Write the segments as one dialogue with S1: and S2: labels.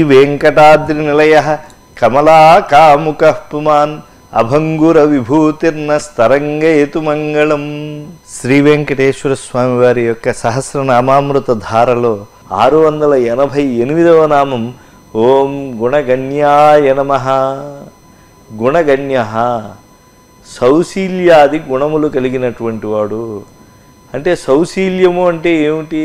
S1: వెంకటాద్రి నిలయ కమలా కాముక పుమాన్ అభంగుర విభూతిర్న స్తరంగయతు మంగళం శ్రీ వెంకటేశ్వర స్వామి వారి యొక్క సహస్రనామామృత ధారలో ఆరు వందల ఎనభై ఎనిమిదవ నామం ఓం గుణగణ్యాయ నమ గుణగణ్య సౌశీల్యాది గుణములు కలిగినటువంటి వాడు అంటే సౌశీల్యము అంటే ఏమిటి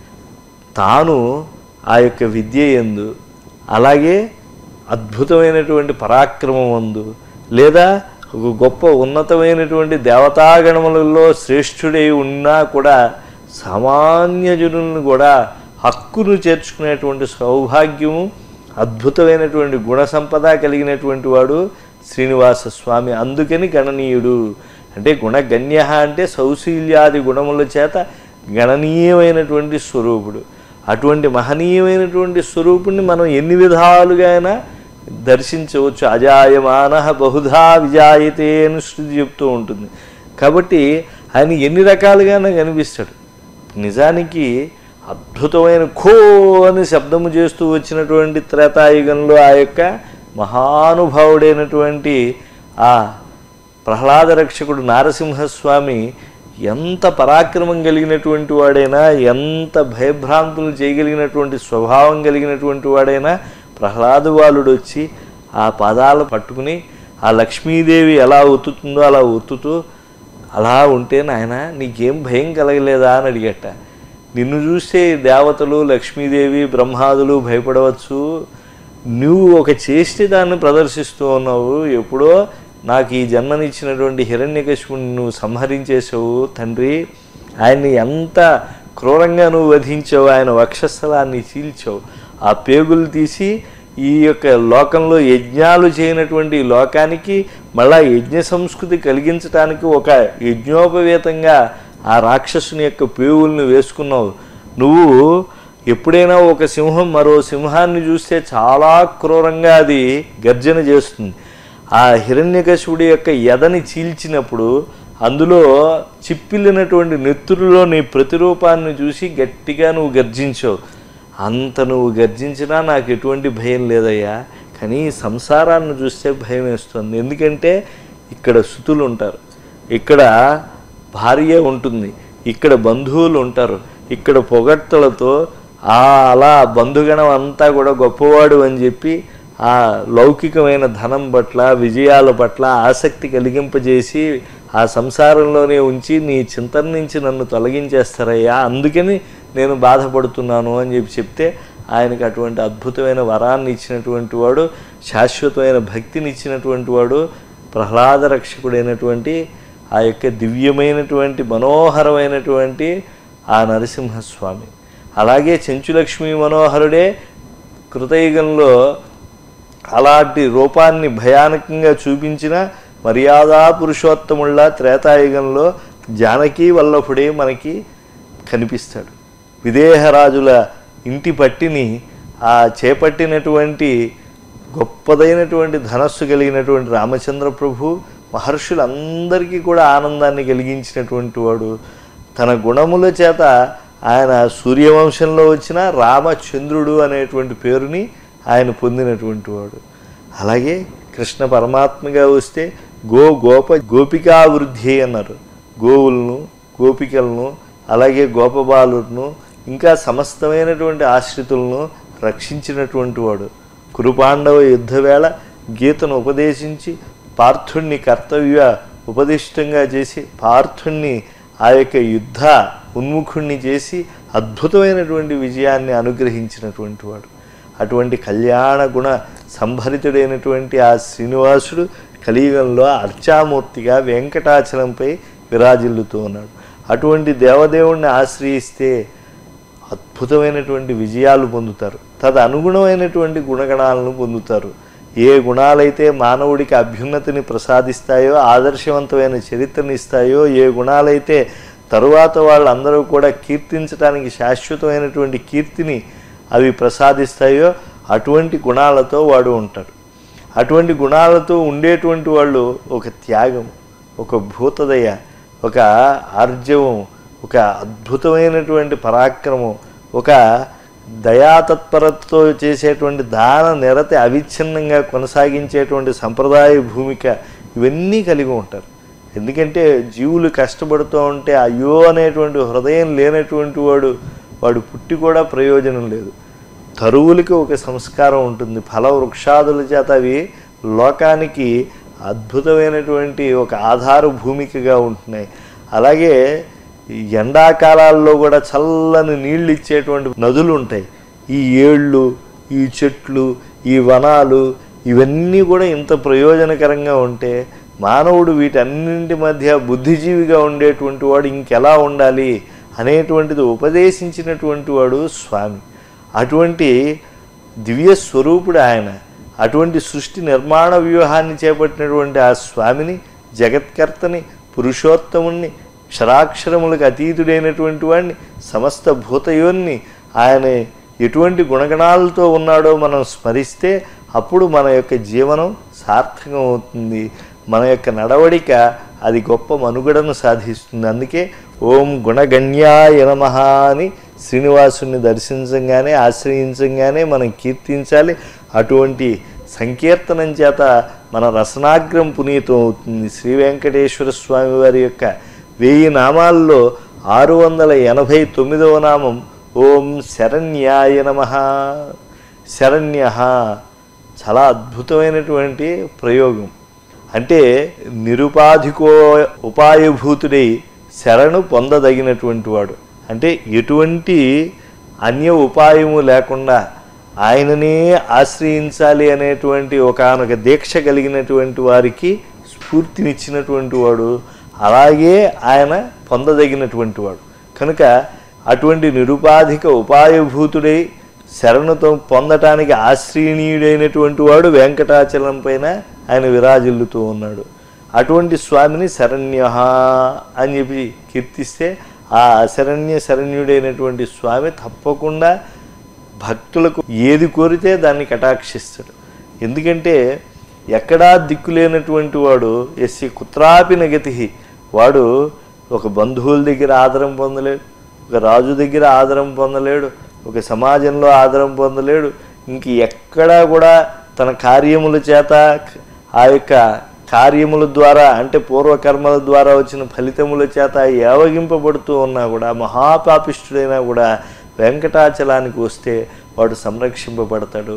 S1: తాను ఆ యొక్క విద్య ఎందు అలాగే అద్భుతమైనటువంటి పరాక్రమం అందు లేదా ఒక గొప్ప ఉన్నతమైనటువంటి దేవతాగణములలో శ్రేష్ఠుడై ఉన్నా కూడా సామాన్య జనులను కూడా హక్కును చేర్చుకునేటువంటి సౌభాగ్యము అద్భుతమైనటువంటి గుణ సంపద కలిగినటువంటి వాడు శ్రీనివాస స్వామి అందుకని గణనీయుడు అంటే గుణగణ్య అంటే సౌశీల్యాది గుణముల చేత గణనీయమైనటువంటి స్వరూపుడు అటువంటి మహనీయమైనటువంటి స్వరూపుణ్ణి మనం ఎన్ని విధాలుగా అయినా దర్శించవచ్చు అజాయమాన బహుధా విజాయతే అని శృతి చెప్తూ ఉంటుంది కాబట్టి ఆయన ఎన్ని రకాలుగానే కనిపిస్తాడు నిజానికి అద్భుతమైన ఖో అని శబ్దము చేస్తూ వచ్చినటువంటి త్రేతాయుగంలో ఆ యొక్క మహానుభావుడైనటువంటి ఆ ప్రహ్లాద రక్షకుడు నారసింహస్వామి ఎంత పరాక్రమం కలిగినటువంటి వాడైనా ఎంత భయభ్రాంతులు చేయగలిగినటువంటి స్వభావం కలిగినటువంటి వాడైనా ప్రహ్లాదు బాలుడు వచ్చి ఆ పాదాలు పట్టుకుని ఆ లక్ష్మీదేవి ఎలా ఒత్తుతుందో అలా ఒత్తుతూ అలా ఉంటే నాయన నీకేం భయం కలగలేదా అని అడిగట నిన్ను చూస్తే దేవతలు లక్ష్మీదేవి బ్రహ్మాదులు భయపడవచ్చు నువ్వు ఒక చేష్టి దాన్ని ప్రదర్శిస్తూ ఉన్నావు ఎప్పుడో నాకు ఈ జన్మనిచ్చినటువంటి హిరణ్యకశిపుని నువ్వు సంహరించేసావు తండ్రి ఆయన్ని ఎంత క్రూరంగా నువ్వు వధించావు ఆయన వక్షస్థలాన్ని చీల్చావు ఆ పేగులు తీసి ఈ యొక్క లోకంలో యజ్ఞాలు చేయనటువంటి ఈ లోకానికి మళ్ళా యజ్ఞ సంస్కృతి కలిగించడానికి ఒక యజ్ఞోపవేతంగా ఆ రాక్షసుని యొక్క పేగుల్ని వేసుకున్నావు నువ్వు ఎప్పుడైనా ఒక సింహం మరో సింహాన్ని చూస్తే చాలా క్రూరంగా అది గర్జన చేస్తుంది ఆ హిరణ్యకశిపుడి యొక్క ఎదని చీల్చినప్పుడు అందులో చిప్పిల్లినటువంటి నెత్తురులో నీ ప్రతిరూపాన్ని చూసి గట్టిగా నువ్వు గర్జించావు అంత నువ్వు గర్జించినా నాకు ఎటువంటి భయం లేదయ్యా కానీ ఈ సంసారాన్ని చూస్తే భయం వేస్తుంది ఎందుకంటే ఇక్కడ సుతులు ఉంటారు ఇక్కడ భార్య ఉంటుంది ఇక్కడ బంధువులు ఉంటారు ఇక్కడ పొగడ్తలతో ఆ అలా బంధుగణం అంతా కూడా గొప్పవాడు అని చెప్పి ఆ లౌకికమైన ధనం పట్ల విజయాల పట్ల ఆసక్తి కలిగింపజేసి ఆ సంసారంలోనే ఉంచి నీ చింతన నుంచి నన్ను తొలగించేస్తారయ్యా అందుకని నేను బాధపడుతున్నాను అని చెప్పి చెప్తే ఆయనకు అటువంటి అద్భుతమైన వరాన్ని ఇచ్చినటువంటి వాడు శాశ్వతమైన భక్తిని ఇచ్చినటువంటి వాడు ప్రహ్లాద రక్షకుడైనటువంటి ఆ యొక్క దివ్యమైనటువంటి మనోహరమైనటువంటి ఆ నరసింహస్వామి అలాగే చెంచులక్ష్మి మనోహరుడే కృతయుగంలో అలాంటి రూపాన్ని భయానకంగా చూపించిన మర్యాదా పురుషోత్తముళ్ళ త్రేతాయుగంలో జానకీ వల్లభుడే మనకి కనిపిస్తాడు విదేహరాజుల ఇంటి పట్టిని ఆ చేపట్టినటువంటి గొప్పదైనటువంటి ధనస్సు కలిగినటువంటి రామచంద్ర ప్రభు మహర్షులందరికీ కూడా ఆనందాన్ని కలిగించినటువంటి వాడు తన గుణముల చేత ఆయన సూర్యవంశంలో వచ్చిన రామచంద్రుడు అనేటువంటి పేరుని ఆయన పొందినటువంటి వాడు అలాగే కృష్ణ పరమాత్మగా వస్తే గో గోప గోపికా వృద్ధి అన్నారు గోవులను గోపికలను అలాగే గోపబాలులను ఇంకా సమస్తమైనటువంటి ఆశ్రితులను రక్షించినటువంటి వాడు కురుపాండవ యుద్ధవేళ గీతను ఉపదేశించి పార్థుణ్ణి కర్తవ్య ఉపదిష్టంగా చేసి పార్థుణ్ణి ఆ యొక్క యుద్ధ ఉన్ముఖుణ్ణి చేసి అద్భుతమైనటువంటి విజయాన్ని అనుగ్రహించినటువంటి వాడు అటువంటి కళ్యాణ గుణ సంభరితుడైనటువంటి ఆ శ్రీనివాసుడు కలియుగంలో అర్చామూర్తిగా వెంకటాచలంపై విరాజిల్లుతూ ఉన్నాడు అటువంటి దేవదేవుణ్ణి ఆశ్రయిస్తే అద్భుతమైనటువంటి విజయాలు పొందుతారు తద అనుగుణమైనటువంటి గుణగణాలను పొందుతారు ఏ గుణాలైతే మానవుడికి అభ్యున్నతిని ప్రసాదిస్తాయో ఆదర్శవంతమైన చరిత్రని ఇస్తాయో ఏ గుణాలైతే తరువాత వాళ్ళందరూ కూడా కీర్తించడానికి శాశ్వతమైనటువంటి కీర్తిని అవి ప్రసాదిస్తాయో అటువంటి గుణాలతో వాడు ఉంటాడు అటువంటి గుణాలతో ఉండేటువంటి వాళ్ళు ఒక త్యాగం ఒక భూతదయ ఒక ఆర్జవం ఒక అద్భుతమైనటువంటి పరాక్రమం ఒక దయాతత్పరతతో చేసేటువంటి దాన నిరతి అవిచ్ఛిన్నంగా కొనసాగించేటువంటి సంప్రదాయ భూమిక ఇవన్నీ కలిగి ఉంటారు ఎందుకంటే జీవులు కష్టపడుతూ ఉంటే అయ్యో అనేటువంటి హృదయం లేనటువంటి వాడు వాడు పుట్టి కూడా ప్రయోజనం లేదు తరువులకి ఒక సంస్కారం ఉంటుంది ఫల వృక్షాదుల చేత అవి లోకానికి అద్భుతమైనటువంటి ఒక ఆధార భూమికగా ఉంటున్నాయి అలాగే ఈ ఎండాకాలాల్లో కూడా చల్లని నీళ్ళు ఇచ్చేటువంటి నదులు ఉంటాయి ఈ ఏళ్ళు ఈ చెట్లు ఈ వనాలు ఇవన్నీ కూడా ఇంత ప్రయోజనకరంగా ఉంటే మానవుడు వీటన్నింటి మధ్య బుద్ధిజీవిగా ఉండేటువంటి వాడు ఇంకెలా ఉండాలి అనేటువంటిది ఉపదేశించినటువంటి వాడు స్వామి అటువంటి దివ్య స్వరూపుడు ఆయన అటువంటి సృష్టి నిర్మాణ వ్యూహాన్ని చేపట్టినటువంటి ఆ స్వామిని జగత్కర్తని పురుషోత్తముణ్ణి క్షరాక్షరములకు అతీతుడైనటువంటి వాడిని సమస్త భూతయోన్ని ఆయన ఎటువంటి గుణగణాలతో ఉన్నాడో మనం స్మరిస్తే అప్పుడు మన యొక్క జీవనం సార్థకం అవుతుంది మన యొక్క నడవడిక అది గొప్ప మనుగడను సాధిస్తుంది అందుకే ఓం గుణగణ్యాయ నమః అని శ్రీనివాసుని దర్శించంగానే ఆశ్రయించంగానే మనం కీర్తించాలి అటువంటి సంకీర్తనం చేత మన రసనాగ్రం పునీతం అవుతుంది శ్రీ వెంకటేశ్వర స్వామి వారి యొక్క వెయ్యి నామాల్లో ఆరు వందల ఎనభై తొమ్మిదవ నామం ఓం శరణ్యాయ నమ శరణ్య చాలా అద్భుతమైనటువంటి ప్రయోగం అంటే నిరుపాధికో ఉపాయభూతుడై శరణు పొందదగినటువంటి వాడు అంటే ఎటువంటి అన్య ఉపాయము లేకుండా ఆయననే ఆశ్రయించాలి అనేటువంటి ఒకానొక దీక్ష కలిగినటువంటి వారికి స్ఫూర్తినిచ్చినటువంటి వాడు అలాగే ఆయన పొందదగినటువంటి వాడు కనుక అటువంటి నిరుపాధిక ఉపాయభూతుడై శరణుతో పొందటానికి ఆశ్రయణీయుడైనటువంటి వాడు వెంకటాచలం పైన ఆయన విరాజిల్లుతూ ఉన్నాడు అటువంటి స్వామిని శరణ్య అని చెప్పి కీర్తిస్తే ఆ అశరణ్య శరణ్యుడైనటువంటి స్వామి తప్పకుండా భక్తులకు ఏది కోరితే దాన్ని కటాక్షిస్తాడు ఎందుకంటే ఎక్కడా దిక్కులేనటువంటి వాడు ఎస్సి కుత్రాపి నగతి వాడు ఒక బంధువుల దగ్గర ఆదరం పొందలేడు ఒక రాజు దగ్గర ఆదరం పొందలేడు ఒక సమాజంలో ఆదరం పొందలేడు ఇంక ఎక్కడా కూడా తన కార్యముల చేత ఆ యొక్క కార్యముల ద్వారా అంటే పూర్వకర్మల ద్వారా వచ్చిన ఫలితముల చేత ఏవగింపబడుతూ ఉన్నా కూడా మహాపాపిష్టుడైనా కూడా వెంకటాచలానికి వస్తే వాడు సంరక్షింపబడతాడు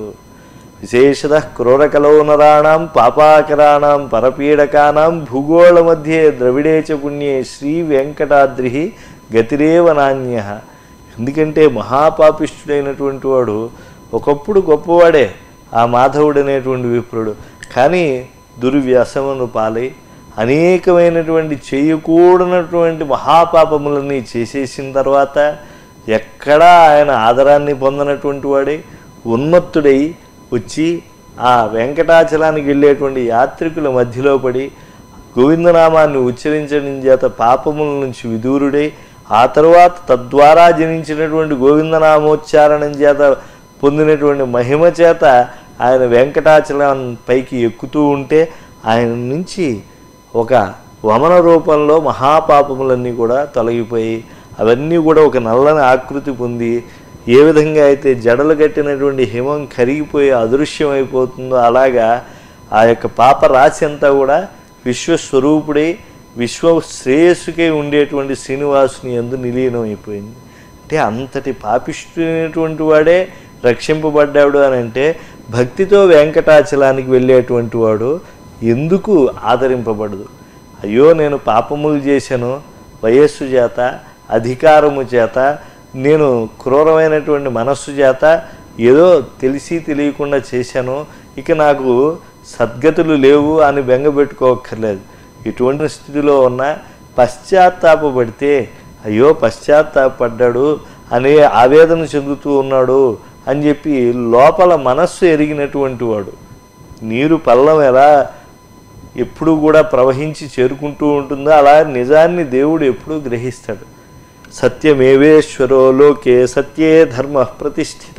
S1: విశేషత క్రూరకలో నరాణం పాపాకరాణం పరపీడకానాం భూగోళ మధ్యే ద్రవిడే చ పుణ్యే శ్రీ వెంకటాద్రి గతిరేవ నాణ్య ఎందుకంటే మహాపాపిష్టుడైనటువంటి వాడు ఒకప్పుడు గొప్పవాడే ఆ మాధవుడు అనేటువంటి విప్రుడు కానీ దుర్వ్యసమును పాలై అనేకమైనటువంటి చేయకూడనటువంటి మహాపాపములని చేసేసిన తర్వాత ఎక్కడా ఆయన ఆదరాన్ని పొందనటువంటి వాడే ఉన్మత్తుడై వచ్చి ఆ వెంకటాచలానికి వెళ్ళేటువంటి యాత్రికుల మధ్యలో పడి గోవిందనామాన్ని ఉచ్చరించడం చేత పాపముల నుంచి విదూరుడై ఆ తరువాత తద్వారా జనించినటువంటి గోవిందనామోచ్చారణం చేత పొందినటువంటి మహిమ చేత ఆయన వెంకటాచలం పైకి ఎక్కుతూ ఉంటే ఆయన నుంచి ఒక వమన రూపంలో మహాపాపములన్నీ కూడా తొలగిపోయి అవన్నీ కూడా ఒక నల్లని ఆకృతి పొంది ఏ విధంగా అయితే జడలు కట్టినటువంటి హిమం కరిగిపోయి అదృశ్యమైపోతుందో అలాగా ఆ యొక్క పాప రాశి అంతా కూడా విశ్వస్వరూపుడై విశ్వ శ్రేయస్సుకై ఉండేటువంటి శ్రీనివాసుని ఎందు నిలీనమైపోయింది అంటే అంతటి పాపిష్టుడైనటువంటి వాడే రక్షింపబడ్డాడు అని అంటే భక్తితో వెంకటాచలానికి వెళ్ళేటువంటి వాడు ఎందుకు ఆదరింపబడదు అయ్యో నేను పాపములు చేశాను వయస్సు చేత అధికారము చేత నేను క్రూరమైనటువంటి మనస్సు చేత ఏదో తెలిసి తెలియకుండా చేశాను ఇక నాకు సద్గతులు లేవు అని బెంగపెట్టుకోక్కర్లేదు ఇటువంటి స్థితిలో ఉన్న పశ్చాత్తాపపడితే అయ్యో పశ్చాత్తాపడ్డాడు అనే ఆవేదన చెందుతూ ఉన్నాడు అని చెప్పి లోపల మనస్సు ఎరిగినటువంటి వాడు నీరు పల్లం ఎలా ఎప్పుడు కూడా ప్రవహించి చేరుకుంటూ ఉంటుందో అలా నిజాన్ని దేవుడు ఎప్పుడూ గ్రహిస్తాడు సత్యమేవేశ్వరో లోకే సత్యే ధర్మ ప్రతిష్ఠిత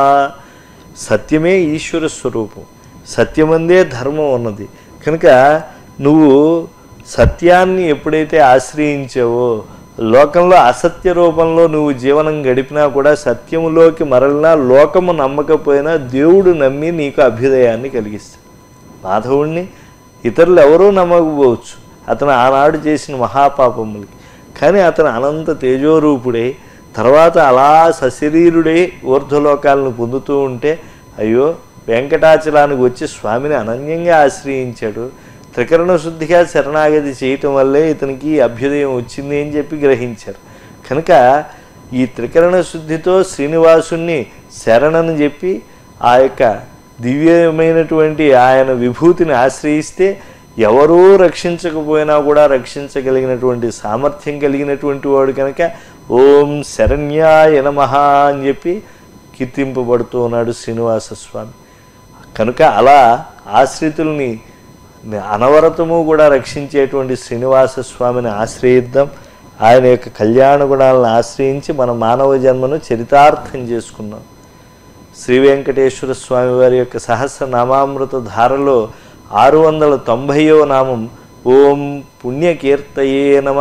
S1: సత్యమే ఈశ్వర స్వరూపం సత్యమందే ధర్మం ఉన్నది కనుక నువ్వు సత్యాన్ని ఎప్పుడైతే ఆశ్రయించావో లోకంలో అసత్య రూపంలో నువ్వు జీవనం గడిపినా కూడా సత్యములోకి మరలినా లోకము నమ్మకపోయినా దేవుడు నమ్మి నీకు అభ్యుదయాన్ని కలిగిస్తాడు మాధవుణ్ణి ఇతరులు ఎవరూ నమ్మకపోవచ్చు అతను ఆనాడు చేసిన మహాపాపములకి కానీ అతను అనంత తేజోరూపుడై తర్వాత అలా సశరీరుడై ఊర్ధ్వలోకాలను పొందుతూ ఉంటే అయ్యో వెంకటాచలానికి వచ్చి స్వామిని అనన్యంగా ఆశ్రయించాడు త్రికరణ శుద్ధిగా శరణాగతి చేయటం వల్లే ఇతనికి ఈ అభ్యుదయం వచ్చింది అని చెప్పి గ్రహించారు కనుక ఈ త్రికరణ శుద్ధితో శ్రీనివాసుణ్ణి శరణని చెప్పి ఆ యొక్క దివ్యమైనటువంటి ఆయన విభూతిని ఆశ్రయిస్తే ఎవరూ రక్షించకపోయినా కూడా రక్షించగలిగినటువంటి సామర్థ్యం కలిగినటువంటి వాడు కనుక ఓం శరణ్యాయ నమః అని చెప్పి కీర్తింపబడుతూ ఉన్నాడు శ్రీనివాస స్వామి కనుక అలా ఆశ్రితుల్ని అనవరతము కూడా రక్షించేటువంటి శ్రీనివాస స్వామిని ఆశ్రయిద్దాం ఆయన యొక్క కళ్యాణ గుణాలను ఆశ్రయించి మన మానవ జన్మను చరితార్థం చేసుకున్నాం శ్రీ వెంకటేశ్వర స్వామి వారి యొక్క సహస్రనామామృత ధారలో ఆరు వందల తొంభైవ నామం ఓం పుణ్యకీర్తయే నమ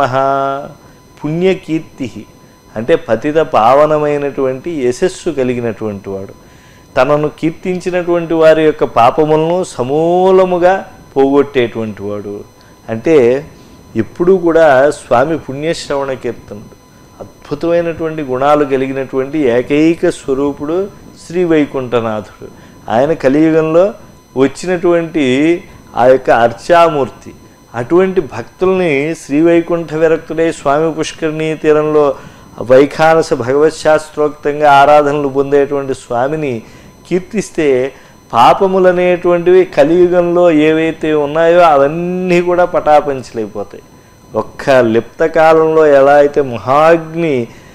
S1: పుణ్యకీర్తి అంటే పతిత పావనమైనటువంటి యశస్సు కలిగినటువంటి వాడు తనను కీర్తించినటువంటి వారి యొక్క పాపములను సమూలముగా పోగొట్టేటువంటి వాడు అంటే ఎప్పుడూ కూడా స్వామి పుణ్యశ్రవణ కీర్తనుడు అద్భుతమైనటువంటి గుణాలు కలిగినటువంటి ఏకైక స్వరూపుడు శ్రీ వైకుంఠనాథుడు ఆయన కలియుగంలో వచ్చినటువంటి ఆ యొక్క అర్చామూర్తి అటువంటి భక్తుల్ని శ్రీ వైకుంఠ విరక్తుడై స్వామి పుష్కరిణీ తీరంలో వైఖానస భగవత్ శాస్త్రోక్తంగా ఆరాధనలు పొందేటువంటి స్వామిని కీర్తిస్తే పాపములనేటువంటివి కలియుగంలో ఏవైతే ఉన్నాయో అవన్నీ కూడా పటాపంచలైపోతాయి ఒక్క లిప్త కాలంలో ఎలా అయితే మహాగ్ని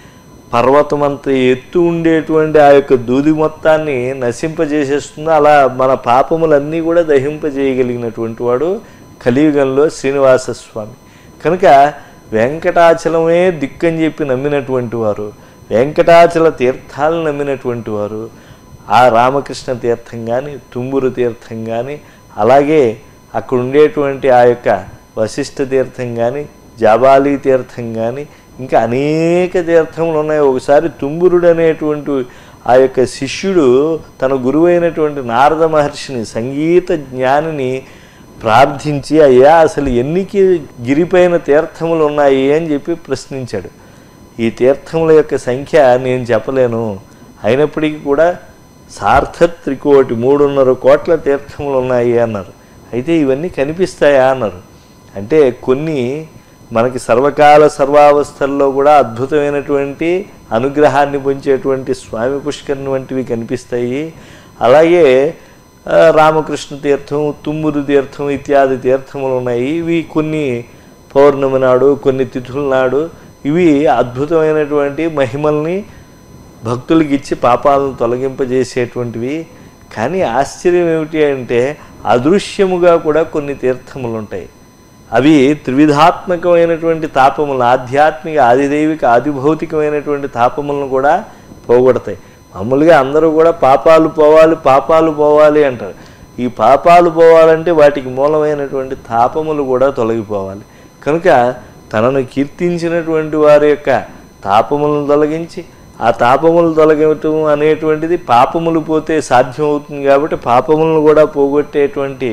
S1: పర్వతమంత ఎత్తు ఉండేటువంటి ఆ యొక్క దూది మొత్తాన్ని నశింపజేసేస్తుందో అలా మన పాపములన్నీ కూడా దహింపజేయగలిగినటువంటి వాడు కలియుగంలో శ్రీనివాస స్వామి కనుక వెంకటాచలమే దిక్కని చెప్పి నమ్మినటువంటి వారు వెంకటాచల తీర్థాలను నమ్మినటువంటి వారు ఆ రామకృష్ణ తీర్థం కానీ తుమ్మురు తీర్థం కానీ అలాగే అక్కడ ఉండేటువంటి ఆ యొక్క వశిష్ఠ తీర్థం కానీ జాబాలి తీర్థం కానీ ఇంకా అనేక తీర్థములు ఉన్నాయి ఒకసారి తుంబురుడు అనేటువంటి ఆ యొక్క శిష్యుడు తన గురువైనటువంటి నారద మహర్షిని సంగీత జ్ఞానిని ప్రార్థించి అయ్యా అసలు ఎన్నికి గిరిపైన తీర్థములు ఉన్నాయి అని చెప్పి ప్రశ్నించాడు ఈ తీర్థముల యొక్క సంఖ్య నేను చెప్పలేను అయినప్పటికీ కూడా సార్థ త్రికోటి మూడున్నర కోట్ల తీర్థములు ఉన్నాయి అన్నారు అయితే ఇవన్నీ కనిపిస్తాయా అన్నారు అంటే కొన్ని మనకి సర్వకాల సర్వావస్థల్లో కూడా అద్భుతమైనటువంటి అనుగ్రహాన్ని పొంచేటువంటి స్వామి పుష్కరిణి వంటివి కనిపిస్తాయి అలాగే ఆ, రామకృష్ణ తీర్థం తుమ్మురు తీర్థం ఇత్యాది తీర్థములు ఉన్నాయి ఇవి కొన్ని పౌర్ణమి నాడు కొన్ని తిథుల నాడు ఇవి అద్భుతమైనటువంటి మహిమల్ని భక్తులకి ఇచ్చి పాపాలను తొలగింపజేసేటువంటివి కానీ ఆశ్చర్యం ఏమిటి అంటే అదృశ్యముగా కూడా కొన్ని తీర్థములు ఉంటాయి అవి త్రివిధాత్మకమైనటువంటి తాపములు ఆధ్యాత్మిక ఆదిదైవిక ఆదిభౌతికమైనటువంటి తాపములను కూడా పోగొడతాయి మామూలుగా అందరూ కూడా పాపాలు పోవాలి పాపాలు పోవాలి అంటారు ఈ పాపాలు పోవాలంటే వాటికి మూలమైనటువంటి తాపములు కూడా తొలగిపోవాలి కనుక తనను కీర్తించినటువంటి వారి యొక్క తాపములను తొలగించి ఆ తాపములు తొలగటం అనేటువంటిది పాపములు పోతే సాధ్యం అవుతుంది కాబట్టి పాపములను కూడా పోగొట్టేటువంటి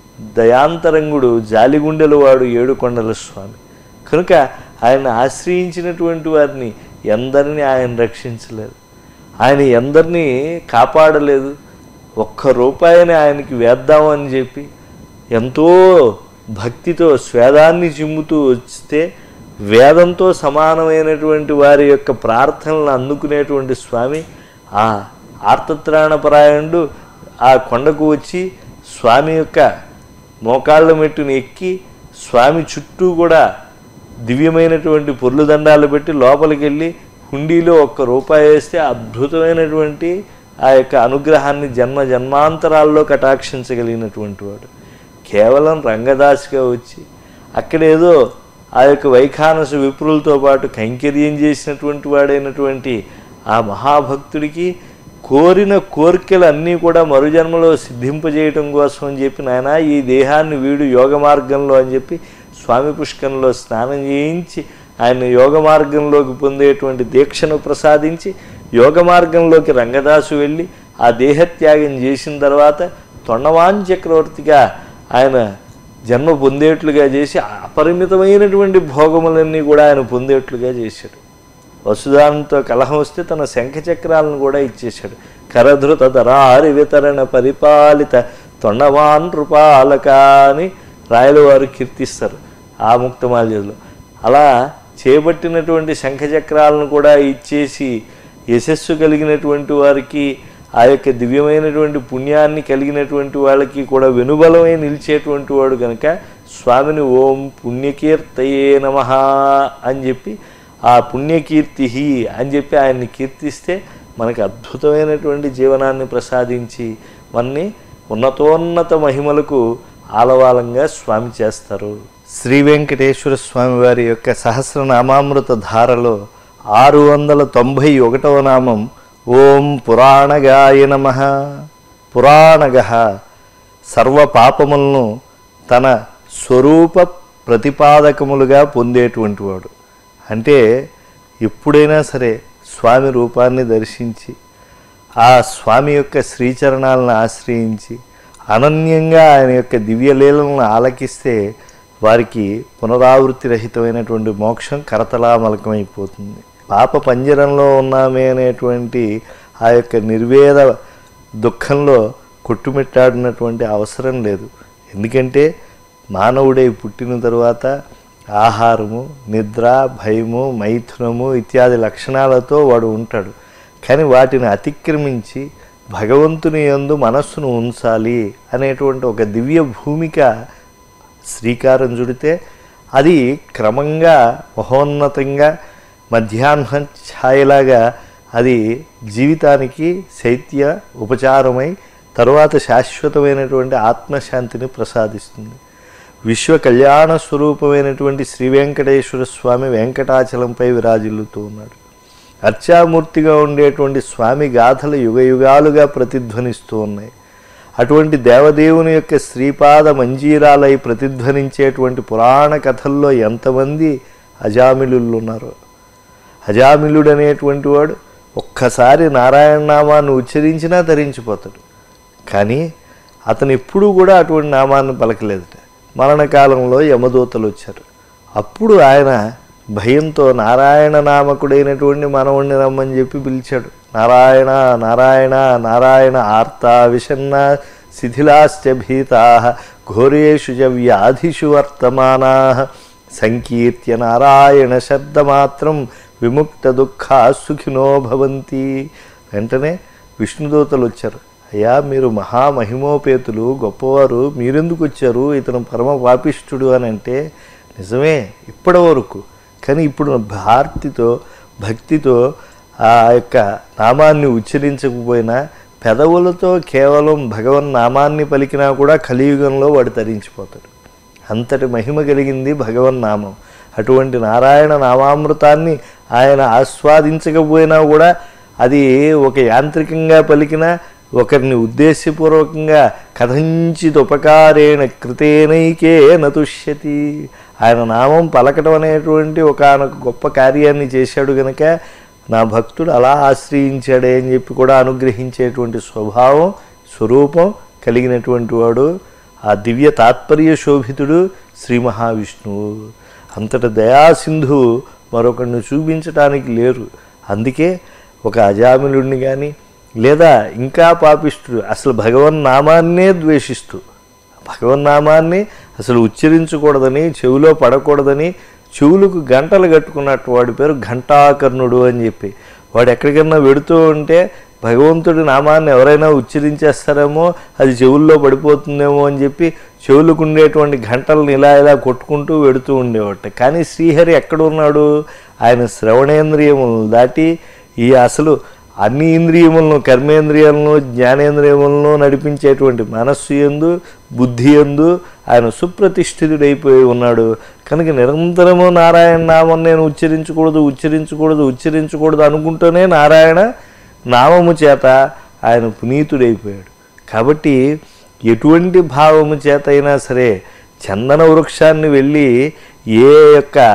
S1: దయాంతరంగుడు జాలిగుండెల వాడు ఏడుకొండల స్వామి కనుక ఆయన ఆశ్రయించినటువంటి వారిని ఎందరిని ఆయన రక్షించలేదు ఆయన ఎందరినీ కాపాడలేదు ఒక్క రూపాయిని ఆయనకి వేద్దామని చెప్పి ఎంతో భక్తితో స్వేదాన్ని చిమ్ముతూ వస్తే వేదంతో సమానమైనటువంటి వారి యొక్క ప్రార్థనలను అందుకునేటువంటి స్వామి ఆ ఆర్తత్రాణపరాయణుడు ఆ కొండకు వచ్చి స్వామి యొక్క మోకాళ్ళ మెట్టుని ఎక్కి స్వామి చుట్టూ కూడా దివ్యమైనటువంటి పొర్లు దండాలు పెట్టి లోపలికి వెళ్ళి హుండీలో ఒక్క రూపాయి వేస్తే అద్భుతమైనటువంటి ఆ యొక్క అనుగ్రహాన్ని జన్మ జన్మాంతరాల్లో కటాక్షించగలిగినటువంటి వాడు కేవలం రంగదాసిగా వచ్చి అక్కడేదో ఆ యొక్క వైఖానస విప్రులతో పాటు కైంకర్యం చేసినటువంటి వాడైనటువంటి ఆ మహాభక్తుడికి కోరిన కోరికలు అన్నీ కూడా మరుజన్మలో సిద్ధింపజేయటం కోసం అని చెప్పి నాయన ఈ దేహాన్ని వీడు యోగ మార్గంలో అని చెప్పి స్వామి పుష్కరంలో స్నానం చేయించి ఆయన యోగ మార్గంలోకి పొందేటువంటి దీక్షను ప్రసాదించి యోగ మార్గంలోకి రంగదాసు వెళ్ళి ఆ దేహత్యాగం చేసిన తర్వాత తొండవాన్ చక్రవర్తిగా ఆయన జన్మ పొందేట్లుగా చేసి అపరిమితమైనటువంటి భోగములన్నీ కూడా ఆయన పొందేట్లుగా చేశాడు వసుదానంతో కలహం వస్తే తన శంఖ చక్రాలను కూడా ఇచ్చేశాడు కరధృత ధరారి వితరణ పరిపాలిత తొండవాన్ రూపాలక అని రాయల వారు కీర్తిస్తారు ఆ ముక్తమాల్యలో అలా చేపట్టినటువంటి శంఖ చక్రాలను కూడా ఇచ్చేసి యశస్సు కలిగినటువంటి వారికి ఆ యొక్క దివ్యమైనటువంటి పుణ్యాన్ని కలిగినటువంటి వాళ్ళకి కూడా వెనుబలమై నిలిచేటువంటి వాడు కనుక స్వామిని ఓం పుణ్యకీర్తయే నమ అని చెప్పి ఆ పుణ్యకీర్తి అని చెప్పి ఆయన్ని కీర్తిస్తే మనకి అద్భుతమైనటువంటి జీవనాన్ని ప్రసాదించి మనని ఉన్నతోన్నత మహిమలకు ఆలవాలంగా స్వామి చేస్తారు శ్రీ వెంకటేశ్వర స్వామి వారి యొక్క సహస్రనామామృత ధారలో ఆరు వందల తొంభై ఒకటవ నామం ఓం పురాణగాయ నమ పురాణగ సర్వ పాపములను తన స్వరూప ప్రతిపాదకములుగా పొందేటువంటి వాడు అంటే ఎప్పుడైనా సరే స్వామి రూపాన్ని దర్శించి ఆ స్వామి యొక్క శ్రీచరణాలను ఆశ్రయించి అనన్యంగా ఆయన యొక్క దివ్యలీలను ఆలకిస్తే వారికి పునరావృత్తి రహితమైనటువంటి మోక్షం కరతలామలకమైపోతుంది పాప పంజరంలో ఉన్నామే అనేటువంటి ఆ యొక్క నిర్వేద దుఃఖంలో కొట్టుమిట్టాడినటువంటి అవసరం లేదు ఎందుకంటే మానవుడై పుట్టిన తరువాత ఆహారము నిద్ర భయము మైథునము ఇత్యాది లక్షణాలతో వాడు ఉంటాడు కానీ వాటిని అతిక్రమించి భగవంతుని యందు మనస్సును ఉంచాలి అనేటువంటి ఒక దివ్య భూమిక శ్రీకారం చుడితే అది క్రమంగా మహోన్నతంగా మధ్యాహ్నం ఛాయలాగా అది జీవితానికి శైత్య ఉపచారమై తరువాత శాశ్వతమైనటువంటి ఆత్మశాంతిని ప్రసాదిస్తుంది విశ్వ కళ్యాణ స్వరూపమైనటువంటి శ్రీ వెంకటేశ్వర స్వామి వెంకటాచలంపై విరాజిల్లుతూ ఉన్నాడు అర్చామూర్తిగా ఉండేటువంటి స్వామి గాథలు యుగ యుగాలుగా ప్రతిధ్వనిస్తూ ఉన్నాయి అటువంటి దేవదేవుని యొక్క శ్రీపాద మంజీరాలై ప్రతిధ్వనించేటువంటి పురాణ కథల్లో ఎంతమంది అజామిలుళ్ళు ఉన్నారో అజామిలుడు అనేటువంటి వాడు ఒక్కసారి నారాయణ నామాన్ని ఉచ్చరించినా ధరించిపోతాడు కానీ అతను ఎప్పుడూ కూడా అటువంటి నామాన్ని పలకలేదట మరణకాలంలో యమదూతలు వచ్చారు అప్పుడు ఆయన భయంతో నారాయణ నామకుడైనటువంటి మనవుణ్ణి రమ్మని చెప్పి పిలిచాడు నారాయణ నారాయణ నారాయణ ఆర్త విషన్న శిథిలాశ్చ భీతా ఘోరేషు చ వ్యాధిషు వర్తమానా సంకీర్త్య నారాయణ శబ్దమాత్రం విముక్త దుఃఖా సుఖినో భవంతి వెంటనే విష్ణుదూతలు వచ్చారు అయ్యా మీరు మహామహిమోపేతులు గొప్పవారు మీరెందుకు వచ్చారు ఇతను పరమ పాపిష్ఠుడు అని అంటే నిజమే ఇప్పటి వరకు కానీ ఇప్పుడు భార్తితో భక్తితో ఆ యొక్క నామాన్ని ఉచ్చరించకపోయినా పెదవులతో కేవలం భగవన్ నామాన్ని పలికినా కూడా కలియుగంలో వాడు తరించిపోతాడు అంతటి మహిమ కలిగింది భగవన్ నామం అటువంటి నారాయణ నామామృతాన్ని ఆయన ఆస్వాదించకపోయినా కూడా అది ఒక యాంత్రికంగా పలికిన ఒకరిని ఉద్దేశపూర్వకంగా కథంచిత్ ఉపకారేణ కృతేనైకే నతుష్యతి ఆయన నామం పలకటం అనేటువంటి ఒకనొక గొప్ప కార్యాన్ని చేశాడు గనక నా భక్తుడు అలా ఆశ్రయించాడే అని చెప్పి కూడా అనుగ్రహించేటువంటి స్వభావం స్వరూపం కలిగినటువంటి వాడు ఆ దివ్య తాత్పర్య శోభితుడు శ్రీ మహావిష్ణువు అంతటి దయాసింధు మరొకరిని చూపించడానికి లేరు అందుకే ఒక అజామిలుడిని కానీ లేదా ఇంకా పాపిష్టుడు అసలు భగవన్ నామాన్నే ద్వేషిస్తూ భగవన్ నామాన్ని అసలు ఉచ్చరించకూడదని చెవిలో పడకూడదని చెవులకు గంటలు కట్టుకున్నట్టు వాడి పేరు ఘంటాకర్ణుడు అని చెప్పి వాడు ఎక్కడికన్నా వెడుతూ ఉంటే భగవంతుడి నామాన్ని ఎవరైనా ఉచ్చరించేస్తారేమో అది చెవుల్లో పడిపోతుందేమో అని చెప్పి చెవులకు ఉండేటువంటి గంటలను ఇలా ఇలా కొట్టుకుంటూ వెడుతూ ఉండేవాట కానీ శ్రీహరి ఎక్కడ ఉన్నాడు ఆయన శ్రవణేంద్రియములను దాటి ఈ అసలు అన్ని ఇంద్రియములను కర్మేంద్రియాలను జ్ఞానేంద్రియములను నడిపించేటువంటి మనస్సు ఎందు బుద్ధి ఎందు ఆయన సుప్రతిష్ఠితుడైపోయి ఉన్నాడు కనుక నిరంతరము నారాయణ నామం నేను ఉచ్చరించకూడదు ఉచ్చరించకూడదు ఉచ్చరించకూడదు అనుకుంటూనే నారాయణ నామము చేత ఆయన పునీతుడైపోయాడు కాబట్టి ఎటువంటి భావము చేత అయినా సరే చందన వృక్షాన్ని వెళ్ళి ఏ యొక్క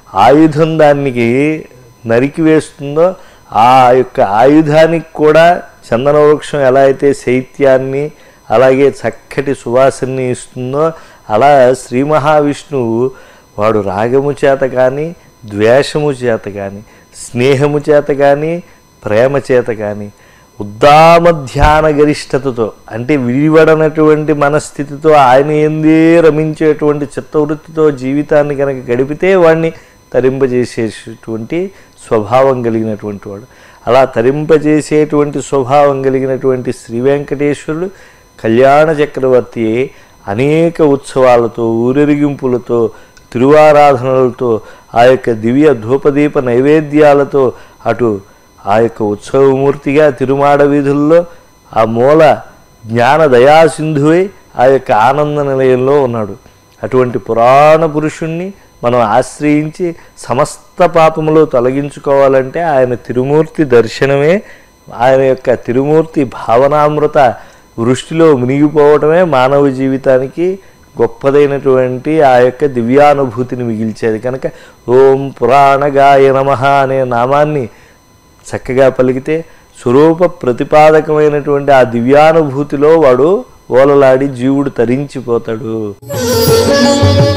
S1: ఆయుధం దానికి నరికి వేస్తుందో ఆ యొక్క ఆయుధానికి కూడా చందన వృక్షం ఎలా అయితే శైత్యాన్ని అలాగే చక్కటి సువాసనని ఇస్తుందో అలా శ్రీ మహావిష్ణువు వాడు రాగము చేత కానీ ద్వేషము చేత కానీ స్నేహము చేత కానీ ప్రేమ చేత కానీ ఉద్దామ ధ్యాన గరిష్టతతో అంటే విడివడనటువంటి మనస్థితితో ఆయన ఎందే రమించేటువంటి చిత్తవృత్తితో జీవితాన్ని కనుక గడిపితే వాడిని తరింపజేసేటువంటి స్వభావం కలిగినటువంటి వాడు అలా తరింపజేసేటువంటి స్వభావం కలిగినటువంటి శ్రీ వెంకటేశ్వరుడు కళ్యాణ చక్రవర్తి అనేక ఉత్సవాలతో ఊరెరిగింపులతో తిరువారాధనలతో ఆ యొక్క దివ్య ధూపదీప నైవేద్యాలతో అటు ఆ యొక్క ఉత్సవమూర్తిగా తిరుమాడ వీధుల్లో ఆ మూల జ్ఞాన దయాసింధువై ఆ యొక్క ఆనంద నిలయంలో ఉన్నాడు అటువంటి పురాణ పురుషుణ్ణి మనం ఆశ్రయించి సమస్త పాపములు తొలగించుకోవాలంటే ఆయన తిరుమూర్తి దర్శనమే ఆయన యొక్క తిరుమూర్తి భావనామృత వృష్టిలో మునిగిపోవటమే మానవ జీవితానికి గొప్పదైనటువంటి ఆ యొక్క దివ్యానుభూతిని మిగిల్చేది కనుక ఓం పురాణగాయ నమ అనే నామాన్ని చక్కగా పలికితే స్వరూప ప్రతిపాదకమైనటువంటి ఆ దివ్యానుభూతిలో వాడు ఓలలాడి జీవుడు తరించిపోతాడు
S2: Thank you.